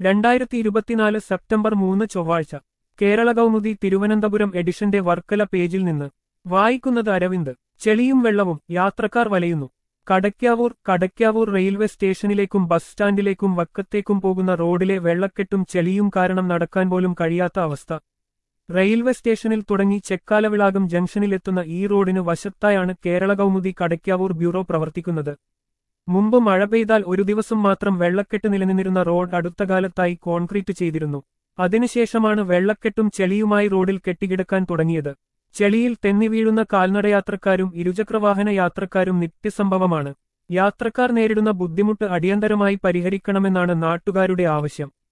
രണ്ടായിരത്തി ഇരുപത്തിനാല് സെപ്റ്റംബർ മൂന്ന് ചൊവ്വാഴ്ച കേരള കൗമുദി തിരുവനന്തപുരം എഡിഷന്റെ വർക്കല പേജിൽ നിന്ന് വായിക്കുന്നത് അരവിന്ദ് ചെളിയും വെള്ളവും യാത്രക്കാർ വലയുന്നു കടയ്ക്കാവൂർ കടയ്ക്കാവൂർ റെയിൽവേ സ്റ്റേഷനിലേക്കും ബസ് സ്റ്റാൻഡിലേക്കും വക്കത്തേക്കും പോകുന്ന റോഡിലെ വെള്ളക്കെട്ടും ചെളിയും കാരണം നടക്കാൻ പോലും കഴിയാത്ത അവസ്ഥ റെയിൽവേ സ്റ്റേഷനിൽ തുടങ്ങി ചെക്കാലവിളാകം ജംഗ്ഷനിലെത്തുന്ന ഈ റോഡിന് വശത്തായാണ് കേരള കൗമുദി കടയ്ക്കാവൂർ ബ്യൂറോ പ്രവർത്തിക്കുന്നത് മുമ്പ് മഴ പെയ്താൽ ഒരു ദിവസം മാത്രം വെള്ളക്കെട്ട് നിലനിന്നിരുന്ന റോഡ് അടുത്ത കാലത്തായി കോൺക്രീറ്റ് ചെയ്തിരുന്നു അതിനുശേഷമാണ് വെള്ളക്കെട്ടും ചെളിയുമായി റോഡിൽ കെട്ടിക്കിടക്കാൻ തുടങ്ങിയത് ചെളിയിൽ തെന്നി വീഴുന്ന കാൽനടയാത്രക്കാരും ഇരുചക്രവാഹന യാത്രക്കാരും നിത്യസംഭവമാണ് യാത്രക്കാർ നേരിടുന്ന ബുദ്ധിമുട്ട് അടിയന്തരമായി പരിഹരിക്കണമെന്നാണ് നാട്ടുകാരുടെ ആവശ്യം